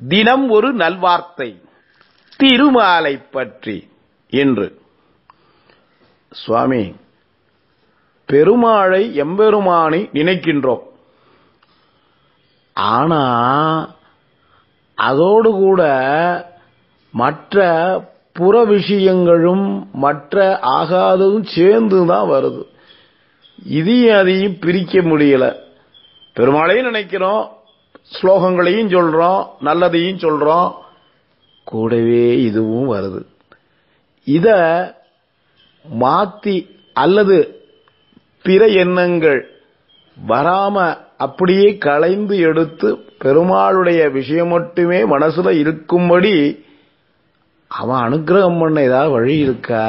தினம் ஒரு நல்வார்த்தை திருமாலை பற்றி என்று சுவாமி பெருமாளை எம்பெருமானை நினைக்கின்றோம் ஆனா அதோடு கூட மற்ற புற விஷயங்களும் மற்ற ஆகாததும் சேர்ந்து தான் வருது இதையும் அதையும் பிரிக்க முடியல பெருமாளையும் நினைக்கிறோம் ஸ்லோகங்களையும் சொல்றோம் நல்லதையும் சொல்றோம் கூடவே இதுவும் வருது இத மாத்தி அல்லது பிற எண்ணங்கள் வராம அப்படியே களைந்து எடுத்து பெருமாளுடைய விஷயம் மட்டுமே மனசுல இருக்கும்படி அவன் அனுகிரகம் பண்ண ஏதாவது வழி இருக்கா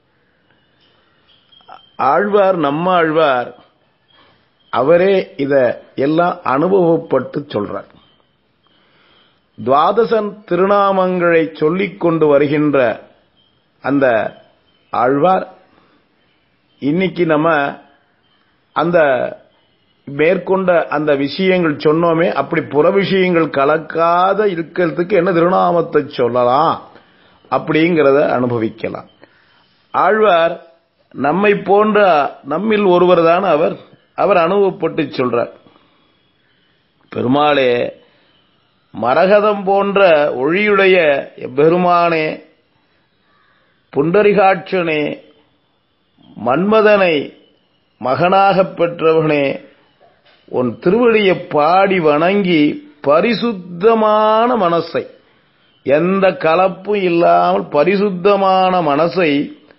ஆழ்வார் நம்ம ஆழ்வார் அவரே இத எல்லாம் அனுபவப்பட்டு சொல்றார் துவாதசன் திருநாமங்களை சொல்லிக் கொண்டு வருகின்ற அந்த ஆழ்வார் இன்னைக்கு நம்ம அந்த மேற்கொண்ட அந்த விஷயங்கள் சொன்னோமே அப்படி புற விஷயங்கள் கலக்காத இருக்கிறதுக்கு என்ன திருநாமத்தை சொல்லலாம் அப்படிங்கிறத அனுபவிக்கலாம் ஆழ்வார் நம்மை போன்ற நம்மில் ஒருவர் தான் அவர் அவர் அனுபவப்பட்டு சொல்றார் பெருமாளே மரகதம் போன்ற ஒளியுடைய பெருமானே புண்டரிகாட்சனே மன்மதனை மகனாகப் பெற்றவனே உன் திருவடியை பாடி வணங்கி பரிசுத்தமான மனசை எந்த கலப்பும் இல்லாமல் பரிசுத்தமான மனசை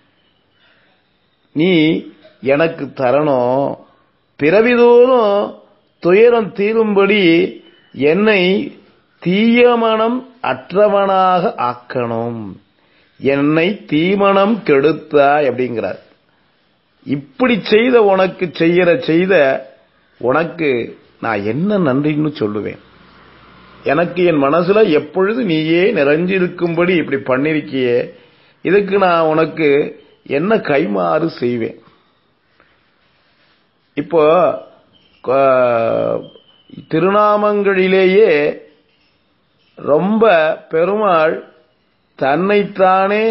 நீ எனக்கு தரணும் பிறவிதோறும் துயரம் தீரும்படி என்னை தீயமனம் அற்றவனாக ஆக்கணும் என்னை தீமனம் கெடுத்தாய் அப்படிங்கிறார் இப்படி செய்த உனக்கு செய்யற செய்த உனக்கு நான் என்ன நன்றின்னு சொல்லுவேன் எனக்கு என் மனசுல எப்பொழுது நீயே நிறைஞ்சிருக்கும்படி இப்படி பண்ணிருக்கியே இதுக்கு நான் உனக்கு என்ன கைமாறு செய்வேன் இப்போ திருநாமங்களிலேயே ரொம்ப பெருமாள் தன்னைத்தானே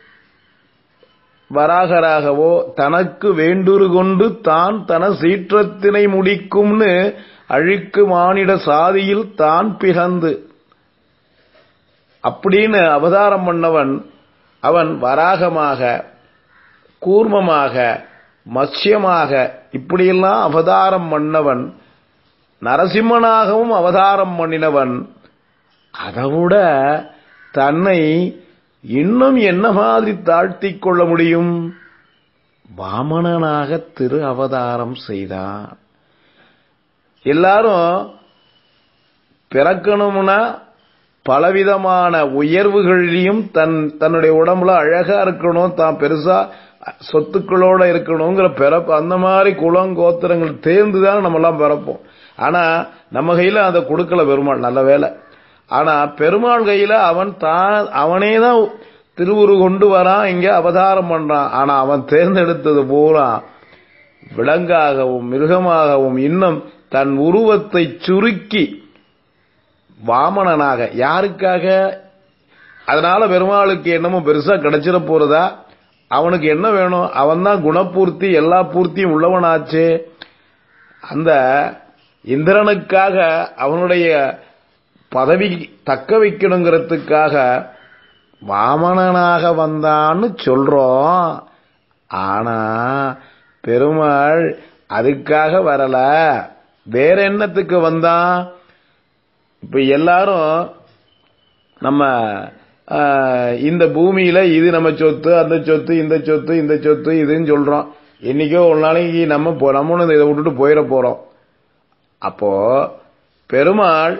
வராகராகவோ தனக்கு வேண்டுரு கொண்டு தான் தன சீற்றத்தினை முடிக்கும்னு அழிக்கு மானிட சாதியில் தான் பிறந்து அப்படின்னு அவதாரம் பண்ணவன் அவன் வராகமாக கூர்மமாக மத்யமாக இப்படியெல்லாம் அவதாரம் பண்ணவன் நரசிம்மனாகவும் அவதாரம் பண்ணினவன் அதைவிட தன்னை இன்னும் என்ன மாதிரி தாழ்த்திக் கொள்ள முடியும் வாமனனாக திரு அவதாரம் செய்தான் எல்லாரும் பிறக்கணும்னா பலவிதமான உயர்வுகளையும் தன் தன்னுடைய உடம்புல அழகா இருக்கணும் தான் பெருசா சொத்துக்களோட இருக்கணுங்கிற பிறப்பு அந்த மாதிரி குளம் கோத்திரங்கள் தேர்ந்துதான் நம்ம எல்லாம் பிறப்போம் ஆனா நம்ம கையில அதை கொடுக்கல பெருமாள் நல்ல வேலை ஆனா பெருமாள் கையில அவன் தான் அவனே தான் திருவுரு கொண்டு வரான் இங்க அவதாரம் பண்றான் ஆனா அவன் தேர்ந்தெடுத்தது பூரா விலங்காகவும் மிருகமாகவும் இன்னும் தன் உருவத்தை சுருக்கி வாமனனாக யாருக்காக அதனால பெருமாளுக்கு என்னமோ பெருசா கிடைச்சிட போறதா அவனுக்கு என்ன வேணும் அவன் தான் குணபூர்த்தி எல்லா பூர்த்தியும் உள்ளவனாச்சே அந்த இந்திரனுக்காக அவனுடைய பதவி தக்க வைக்கணுங்கிறதுக்காக வாமனனாக வந்தான்னு சொல்றோம் ஆனா பெருமாள் அதுக்காக வரல வேற என்னத்துக்கு வந்தான் இப்ப எல்லாரும் நம்ம இந்த பூமியில இது நம்ம சொத்து அந்த சொத்து இந்த சொத்து இந்த சொத்து இதுன்னு சொல்றோம் என்னைக்கோ ஒரு நாளைக்கு நம்ம நம்மளும் இதை விட்டுட்டு போயிட போறோம் அப்போ பெருமாள்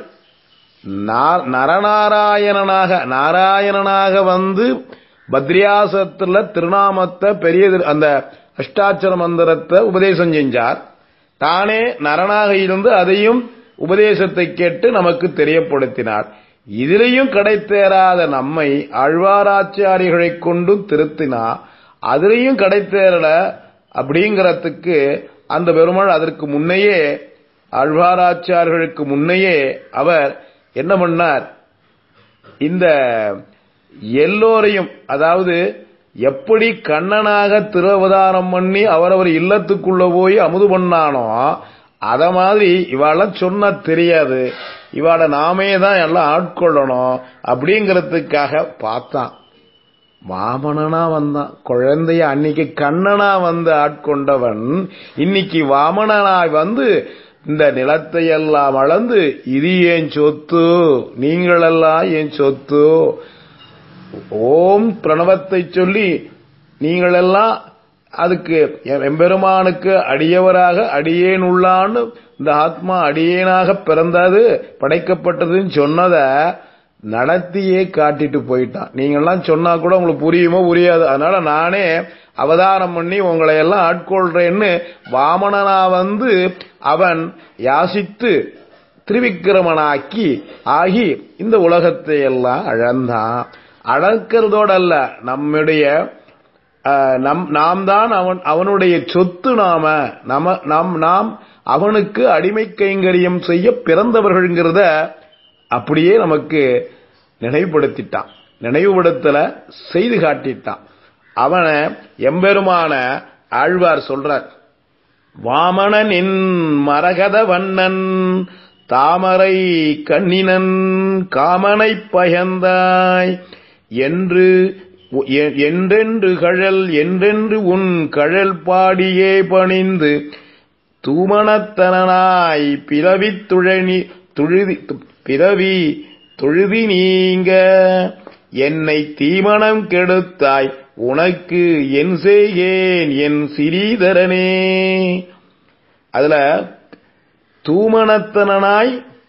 நரநாராயணனாக நாராயணனாக வந்து பத்ரியாசத்துல திருநாமத்தை பெரிய அந்த அஷ்டாட்சர மந்திரத்தை உபதேசம் செஞ்சார் தானே நரனாக இருந்து அதையும் உபதேசத்தை கேட்டு நமக்கு தெரியப்படுத்தினார் இதிலையும் கிடைத்தேராத நம்மை ஆழ்வாராச்சாரிகளை கொண்டு திருத்தினா அதிலையும் கிடைத்தேரல அப்படிங்கறதுக்கு அந்த பெருமாள் அதற்கு முன்னையே ஆழ்வாராச்சார்களுக்கு முன்னையே அவர் என்ன பண்ணார் இந்த எல்லோரையும் அதாவது எப்படி கண்ணனாக திருவதாரம் பண்ணி அவரவர் இல்லத்துக்குள்ள போய் அமுது பண்ணானோ அத மாதிரி இவாளெல்லாம் சொன்னா தெரியாது இவாள நாமே தான் எல்லாம் ஆட்கொள்ளணும் அப்படிங்கறதுக்காக பார்த்தான் வாமனனா வந்தான் குழந்தைய அன்னைக்கு கண்ணனா வந்து ஆட்கொண்டவன் இன்னைக்கு வாமனனாய் வந்து இந்த நிலத்தை எல்லாம் அளந்து இது ஏன் சொத்து நீங்களெல்லாம் ஏன் சொத்து ஓம் பிரணவத்தை சொல்லி நீங்களெல்லாம் அதுக்கு எம்பெருமானுக்கு அடியவராக அடியேன் உள்ளான்னு இந்த ஆத்மா அடியேனாக பிறந்தது படைக்கப்பட்டதுன்னு சொன்னத நடத்தியே காட்டிட்டு போயிட்டான் நீங்கெல்லாம் சொன்னா கூட உங்களுக்கு புரியுமோ புரியாது அதனால நானே அவதாரம் பண்ணி உங்களை எல்லாம் ஆட்கொள்றேன்னு வாமனனா வந்து அவன் யாசித்து திருவிக்கிரமனாக்கி ஆகி இந்த உலகத்தை எல்லாம் அழந்தான் அழக்கிறதோட அல்ல நம்முடைய நம் நாம் தான் அவன் அவனுடைய சொத்து நாம நம நாம் நாம் அவனுக்கு அடிமை கைங்கரியம் செய்ய பிறந்தவர்கள்ங்கிறத அப்படியே நமக்கு நினைவுபடுத்திட்டான் நினைவுபடுத்தல செய்து காட்டிட்டான் அவனை எம்பெருமான ஆழ்வார் சொல்றார் வாமனனின் மரகத வண்ணன் தாமரை கண்ணினன் காமனை பயந்தாய் என்று என்றென்று கழல் என்றென்று உன் கழல் பாடியே பணிந்து தூமணத்தனாய் பிறவி துழனி துழுதி பிறவி தொழுதி நீங்க என்னை தீமணம் கெடுத்தாய் உனக்கு என் செய்கேன் என் சிறீதரனே அதுல தூமணத்தனாய்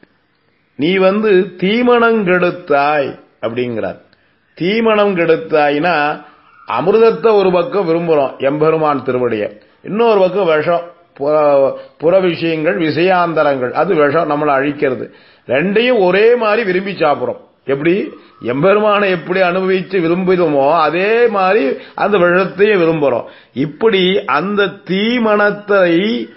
நீ வந்து தீமணம் கெடுத்தாய் அப்படிங்கிறார் தீமணம் கெடுத்தாய்னா அமிர்தத்தை ஒரு பக்கம் விரும்புறோம் எம்பெருமான் திருவடிய இன்னொரு பக்கம் விஷம் புற விஷயங்கள் விஷயாந்தரங்கள் அது விஷம் நம்மளை அழிக்கிறது ரெண்டையும் ஒரே மாதிரி விரும்பி சாப்பிடுறோம் எப்படி எம்பெருமானை எப்படி அனுபவிச்சு விரும்புகிறோமோ அதே மாதிரி அந்த விஷத்தையும் விரும்புறோம் இப்படி அந்த தீமணத்தை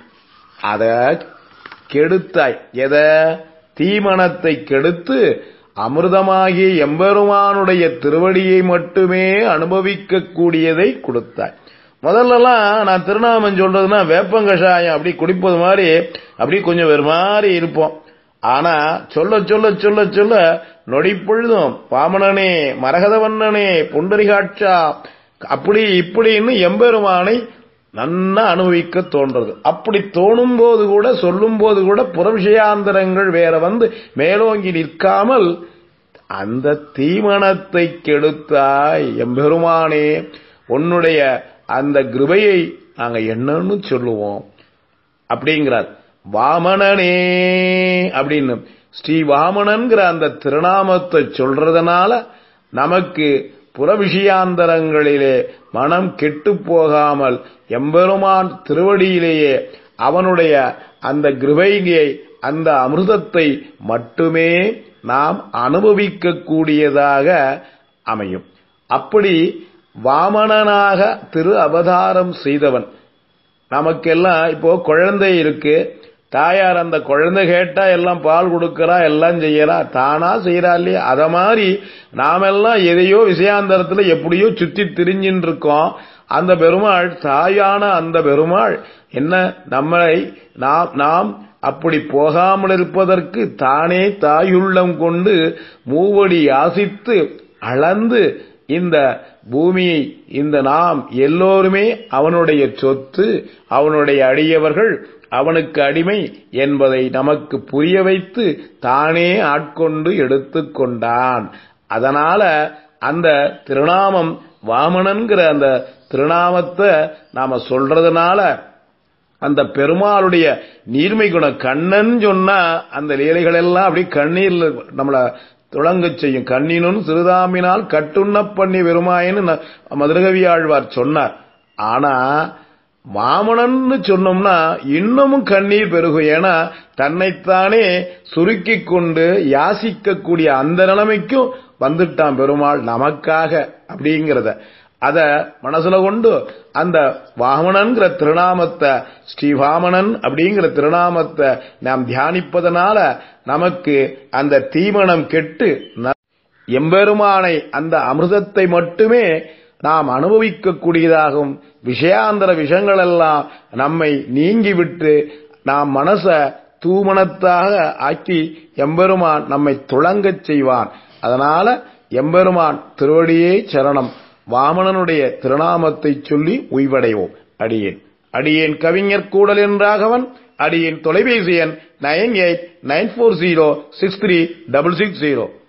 அத கெடுத்தாய் எத தீமணத்தை கெடுத்து அமிர்தமாகிய எம்பெருமானுடைய திருவடியை மட்டுமே அனுபவிக்க கூடியதை கொடுத்தாய் முதல்லலாம் நான் திருநாமம் சொல்றதுன்னா வேப்பங்கஷாயம் அப்படி குடிப்பது மாதிரி அப்படி கொஞ்சம் வேறு மாதிரி இருப்போம் ஆனா சொல்ல சொல்ல சொல்ல சொல்ல நொடி பொழுதும் பாமணனே மரகதவண்ணனே புண்டரிகாட்சா அப்படி இப்படின்னு எம்பெருமானை நன்னா அனுபவிக்க தோன்றது அப்படி தோணும் போது கூட சொல்லும் போது கூட புற விஷயாந்தரங்கள் வேற வந்து மேலோங்கி நிற்காமல் அந்த தீமணத்தை கெடுத்தாய் எம்பெருமானே உன்னுடைய அந்த கிருபையை நாங்க என்னன்னு சொல்லுவோம் அப்படிங்கிறார் வாமனனே அப்படின்னு ஸ்ரீ வாமனன்கிற அந்த திருநாமத்தை சொல்றதுனால நமக்கு புற விஷயாந்தரங்களிலே மனம் கெட்டு போகாமல் எம்பெருமான் திருவடியிலேயே அவனுடைய அந்த கிருபையை அந்த அமிர்தத்தை மட்டுமே நாம் அனுபவிக்க கூடியதாக அமையும் அப்படி வாமனனாக திரு அவதாரம் செய்தவன் நமக்கெல்லாம் இப்போ குழந்தை இருக்கு தாயார் அந்த குழந்தை கேட்டா எல்லாம் பால் கொடுக்கறா எல்லாம் செய்யறா தானா செய்யறா இல்லையா அத மாதிரி நாமெல்லாம் எதையோ விஷயாந்தரத்துல எப்படியோ சுத்தி திரிஞ்சின்னு இருக்கோம் அந்த பெருமாள் தாயான அந்த பெருமாள் என்ன நம்மளை நாம் நாம் அப்படி போகாமல் இருப்பதற்கு தானே தாயுள்ளம் கொண்டு மூவடி யாசித்து அளந்து இந்த பூமியை இந்த நாம் எல்லோருமே அவனுடைய சொத்து அவனுடைய அடியவர்கள் அவனுக்கு அடிமை என்பதை நமக்கு புரிய வைத்து தானே ஆட்கொண்டு எடுத்துக்கொண்டான் அதனால அந்த திருநாமம் வாமனன்கிற அந்த திருநாமத்தை நாம சொல்றதுனால அந்த பெருமாளுடைய நீர்மை குணம் கண்ணன் சொன்னா அந்த லீலைகள் எல்லாம் அப்படி கண்ணீர்ல நம்மள துளங்கச் செய்யும் கண்ணினும் சிறுதாமினால் கட்டுண்ண பண்ணி பெருமாயின்னு மதுரகவி ஆழ்வார் சொன்னார் ஆனா வாமனன்னு சொன்னோம்னா இன்னமும் கண்ணீர் பெருகும் ஏன்னா தன்னைத்தானே சுருக்கிக் கொண்டு யாசிக்கக்கூடிய அந்த நிலைமைக்கும் வந்துட்டான் பெருமாள் நமக்காக அப்படிங்கிறத அத மனசுல கொண்டு அந்த வாமனன்கிற திருநாமத்தை ஸ்ரீவாமனன் அப்படிங்கிற திருநாமத்தை நாம் தியானிப்பதனால நமக்கு அந்த தீமணம் கெட்டு எம்பெருமானை அந்த அமிர்தத்தை மட்டுமே நாம் அனுபவிக்கக்கூடியதாகும் விஷயாந்தர விஷயங்களெல்லாம் நம்மை நீங்கிவிட்டு நாம் மனச தூமணத்தாக ஆக்கி எம்பெருமான் நம்மை துளங்கச் செய்வான் அதனால எம்பெருமான் திருவடியே சரணம் வாமனனுடைய திருநாமத்தை சொல்லி உய்வடைவோம் அடியேன் அடியேன் கவிஞர் கூடல் என்றாகவன் அடியேன் தொலைபேசி எண் nine eight nine four zero six three double six zero